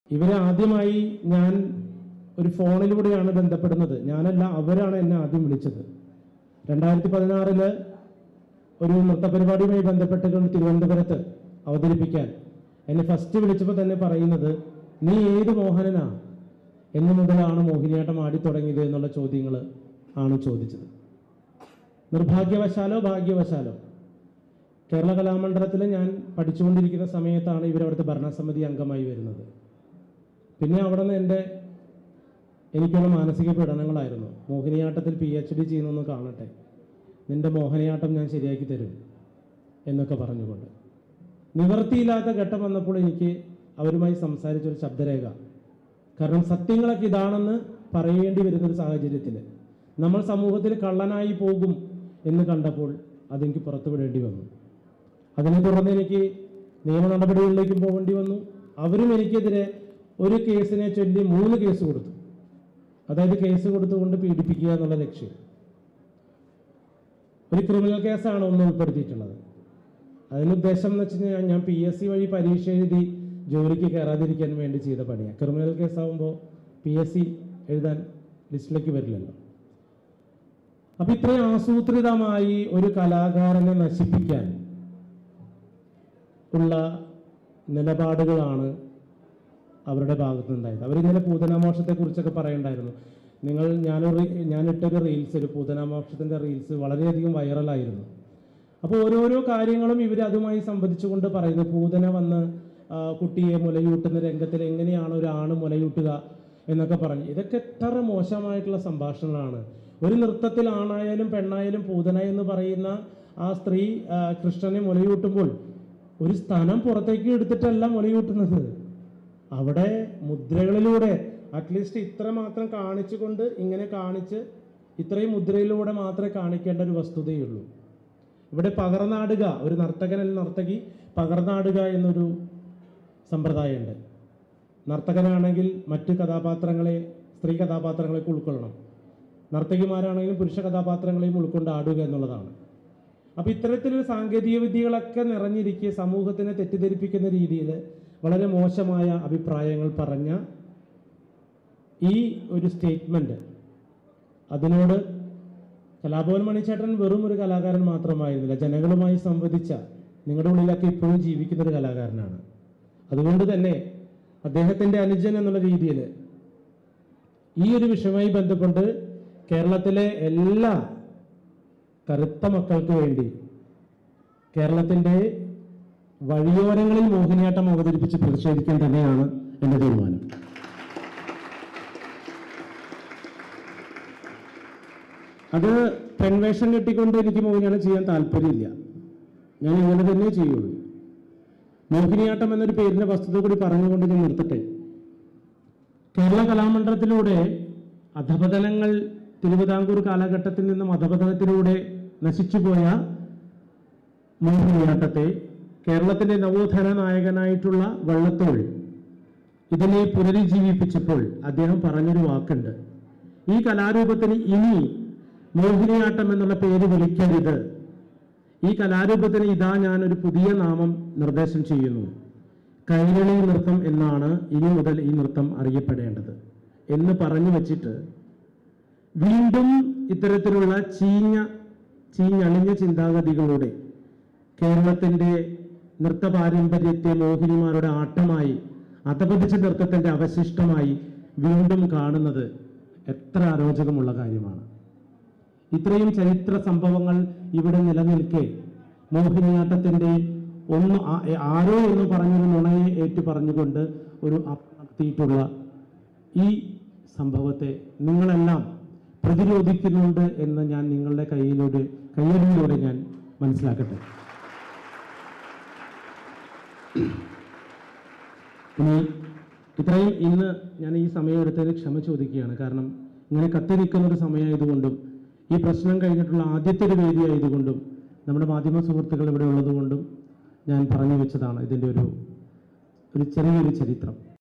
ഇവരെ ആദ്യമായി ഞാൻ ഒരു ഫോണിലൂടെയാണ് ബന്ധപ്പെടുന്നത് ഞാനല്ല അവരാണ് എന്നെ ആദ്യം വിളിച്ചത് രണ്ടായിരത്തി പതിനാറില് ഒരു നൃത്തപരിപാടിയുമായി ബന്ധപ്പെട്ടുകൊണ്ട് തിരുവനന്തപുരത്ത് അവതരിപ്പിക്കാൻ എന്നെ ഫസ്റ്റ് വിളിച്ചപ്പോൾ തന്നെ പറയുന്നത് നീ ഏത് മോഹനനാ എന്ന് മുതലാണ് മോഹിനിയാട്ടം ആടി തുടങ്ങിയത് എന്നുള്ള ചോദ്യങ്ങൾ ആണ് ചോദിച്ചത് നിർഭാഗ്യവശാലോ ഭാഗ്യവശാലോ കേരള കലാമണ്ഡലത്തിൽ ഞാൻ പഠിച്ചുകൊണ്ടിരിക്കുന്ന സമയത്താണ് ഇവരവിടുത്തെ ഭരണസമിതി അംഗമായി വരുന്നത് പിന്നെ അവിടെ നിന്ന് എൻ്റെ എനിക്കുള്ള മാനസിക പീഡനങ്ങളായിരുന്നു മോഹിനിയാട്ടത്തിൽ പി എച്ച് ഡി ചെയ്യുന്നൊന്ന് കാണട്ടെ നിന്റെ മോഹിനിയാട്ടം ഞാൻ ശരിയാക്കി തരും എന്നൊക്കെ പറഞ്ഞുകൊണ്ട് നിവർത്തിയില്ലാത്ത ഘട്ടം വന്നപ്പോൾ എനിക്ക് അവരുമായി സംസാരിച്ചൊരു ശബ്ദരേഖ കാരണം സത്യങ്ങളൊക്കെ ഇതാണെന്ന് പറയേണ്ടി വരുന്നൊരു സാഹചര്യത്തിൽ നമ്മൾ സമൂഹത്തിൽ കള്ളനായി പോകും എന്ന് കണ്ടപ്പോൾ അതെനിക്ക് പുറത്തുവിടേണ്ടി വന്നു അതിനെ തുടർന്ന് എനിക്ക് നിയമ നടപടികളിലേക്കും പോകേണ്ടി വന്നു അവരും എനിക്കെതിരെ ഒരു കേസിനെ ചൊല്ലി മൂന്ന് കേസ് കൊടുത്തു അതായത് കേസ് കൊടുത്തുകൊണ്ട് പീഡിപ്പിക്കുക എന്നുള്ള ലക്ഷ്യം ഒരു ക്രിമിനൽ കേസാണ് ഒന്ന് ഉൾപ്പെടുത്തിയിട്ടുള്ളത് അതിന് ഉദ്ദേശം എന്ന് വെച്ച് കഴിഞ്ഞാൽ ഞാൻ പി എസ് സി വഴി പരീക്ഷ എഴുതി ജോലിക്ക് കയറാതിരിക്കാൻ വേണ്ടി ചെയ്ത പണിയാണ് ക്രിമിനൽ കേസാകുമ്പോൾ പി എസ് സി എഴുതാൻ ലിസ്റ്റിലേക്ക് വരില്ലല്ലോ അപ്പൊ ഇത്രയും ആസൂത്രിതമായി ഒരു കലാകാരനെ നശിപ്പിക്കാൻ ഉള്ള നിലപാടുകളാണ് അവരുടെ ഭാഗത്ത് നിന്നുണ്ടായത് അവരിങ്ങനെ പൂതനാമോക്ഷത്തെ കുറിച്ചൊക്കെ പറയണ്ടായിരുന്നു നിങ്ങൾ ഞാനൊരു ഞാനിട്ടൊരു റീൽസ് ഒരു പൂതനാമോക്ഷത്തിൻ്റെ റീൽസ് വളരെയധികം വൈറലായിരുന്നു അപ്പോൾ ഓരോരോ കാര്യങ്ങളും ഇവർ അതുമായി സംബന്ധിച്ചുകൊണ്ട് പറയുന്നു പൂതന വന്ന് ആ, കുട്ടിയെ മുലയൂട്ടുന്ന രംഗത്തിൽ എങ്ങനെയാണ് ഒരു ആണ് മുലയൂട്ടുക എന്നൊക്കെ പറഞ്ഞു ഇതൊക്കെ എത്ര മോശമായിട്ടുള്ള സംഭാഷണങ്ങളാണ് ഒരു നൃത്തത്തിൽ ആണായാലും പെണ്ണായാലും പൂതന എന്ന് പറയുന്ന ആ സ്ത്രീ ആ, കൃഷ്ണനെ മുലയൂട്ടുമ്പോൾ ഒരു സ്ഥാനം പുറത്തേക്ക് എടുത്തിട്ടല്ല മുലയൂട്ടുന്നത് അവിടെ മുദ്രകളിലൂടെ അറ്റ്ലീസ്റ്റ് ഇത്ര മാത്രം കാണിച്ചുകൊണ്ട് ഇങ്ങനെ കാണിച്ച് ഇത്രയും മുദ്രയിലൂടെ മാത്രമേ കാണിക്കേണ്ട ഒരു വസ്തുതയുള്ളൂ ഇവിടെ പകർന്നാടുക ഒരു നർത്തകൻ അല്ലെങ്കിൽ നർത്തകി പകർന്നാടുക എന്നൊരു സമ്പ്രദായമുണ്ട് നർത്തകനാണെങ്കിൽ മറ്റ് കഥാപാത്രങ്ങളെ സ്ത്രീ കഥാപാത്രങ്ങളെയൊക്കെ ഉൾക്കൊള്ളണം നർത്തകിമാരാണെങ്കിലും പുരുഷ കഥാപാത്രങ്ങളെയും ഉൾക്കൊണ്ട് ആടുക എന്നുള്ളതാണ് അപ്പോൾ ഇത്തരത്തിലൊരു സാങ്കേതിക വിദ്യകളൊക്കെ നിറഞ്ഞിരിക്കെ സമൂഹത്തിനെ തെറ്റിദ്ധരിപ്പിക്കുന്ന രീതിയിൽ വളരെ മോശമായ അഭിപ്രായങ്ങൾ പറഞ്ഞ ഈ ഒരു സ്റ്റേറ്റ്മെൻറ്റ് അതിനോട് കലാഭവൻ മണിച്ചേട്ടൻ വെറും ഒരു കലാകാരൻ മാത്രമായിരുന്നില്ല ജനങ്ങളുമായി സംവദിച്ച നിങ്ങളുടെ ഉള്ളിലൊക്കെ ഇപ്പോഴും ജീവിക്കുന്ന ഒരു കലാകാരനാണ് അതുകൊണ്ട് തന്നെ അദ്ദേഹത്തിൻ്റെ അനുജൻ എന്നുള്ള രീതിയിൽ ഈ ഒരു വിഷയവുമായി ബന്ധപ്പെട്ട് കേരളത്തിലെ എല്ലാ കറുത്ത മക്കൾക്ക് വേണ്ടി കേരളത്തിൻ്റെ വഴിയോരങ്ങളിൽ മോഹിനിയാട്ടം അവതരിപ്പിച്ച് പ്രതിഷേധിക്കാൻ തന്നെയാണ് എൻ്റെ തീരുമാനം അത് പെൺവേഷം കെട്ടിക്കൊണ്ട് എനിക്ക് മോഹിനിയാട്ടം ചെയ്യാൻ താല്പര്യമില്ല ഞാൻ ഇങ്ങനെ തന്നെ ചെയ്യുള്ളൂ മോഹിനിയാട്ടം എന്നൊരു പേരിന്റെ വസ്തുത കൂടി പറഞ്ഞുകൊണ്ട് ഞാൻ നിർത്തട്ടെ കേരള കലാമണ്ഡലത്തിലൂടെ അധപതനങ്ങൾ തിരുവിതാംകൂർ കാലഘട്ടത്തിൽ നിന്നും അധപതനത്തിലൂടെ നശിച്ചുപോയ മോഹിനിയാട്ടത്തെ കേരളത്തിന്റെ നവോത്ഥാന നായകനായിട്ടുള്ള വള്ളത്തോൾ ഇതിനെ പുനരുജ്ജീവിപ്പിച്ചപ്പോൾ അദ്ദേഹം പറഞ്ഞൊരു വാക്കുണ്ട് ഈ കലാരൂപത്തിന് ഇനി മോഹിനിയാട്ടം എന്നുള്ള പേര് വിളിക്കരുത് ഈ കലാരൂപത്തിന് ഇതാ ഞാൻ ഒരു പുതിയ നാമം നിർദ്ദേശം ചെയ്യുന്നു കൈരളി നൃത്തം എന്നാണ് ഇനി മുതൽ ഈ നൃത്തം അറിയപ്പെടേണ്ടത് എന്ന് പറഞ്ഞു വച്ചിട്ട് വീണ്ടും ഇത്തരത്തിലുള്ള ചീഞ്ഞ ചീഞ്ഞളിഞ്ഞ ചിന്താഗതികളുടെ കേരളത്തിന്റെ നൃത്ത പാരമ്പര്യത്തെ മോഹിനിമാരുടെ ആട്ടമായി അധപതിച്ച നൃത്തത്തിന്റെ അവശിഷ്ടമായി വീണ്ടും കാണുന്നത് എത്ര അരോചകമുള്ള കാര്യമാണ് ഇത്രയും ചരിത്ര സംഭവങ്ങൾ ഇവിടെ നിലനിൽക്കെ മോഹിനിയാട്ടത്തിന്റെ ഒന്ന് ആ- ആരോ എന്ന് പറഞ്ഞൊരു നുണയെ ഏറ്റു പറഞ്ഞുകൊണ്ട് ഒരു അപ് നടത്തിയിട്ടുള്ള ഈ സംഭവത്തെ നിങ്ങളെല്ലാം പ്രതിരോധിക്കുന്നുണ്ട് എന്ന് ഞാൻ നിങ്ങളുടെ കയ്യിലൂടെ കയ്യടിയിലൂടെ ഞാൻ മനസ്സിലാക്കട്ടെ ഇനി ഇത്രയും ഇന്ന് ഞാൻ ഈ സമയം എടുത്തതിന് ക്ഷമ ചോദിക്കുകയാണ് കാരണം ഇങ്ങനെ കത്തി നിൽക്കുന്ന ഒരു സമയമായതുകൊണ്ടും ഈ പ്രശ്നം കഴിഞ്ഞിട്ടുള്ള ആദ്യത്തെ ഒരു വേദി ആയതുകൊണ്ടും നമ്മുടെ മാധ്യമ സുഹൃത്തുക്കൾ ഇവിടെ ഉള്ളതുകൊണ്ടും ഞാൻ പറഞ്ഞു വെച്ചതാണ് ഇതിൻ്റെ ഒരു ഒരു ചെറിയൊരു ചരിത്രം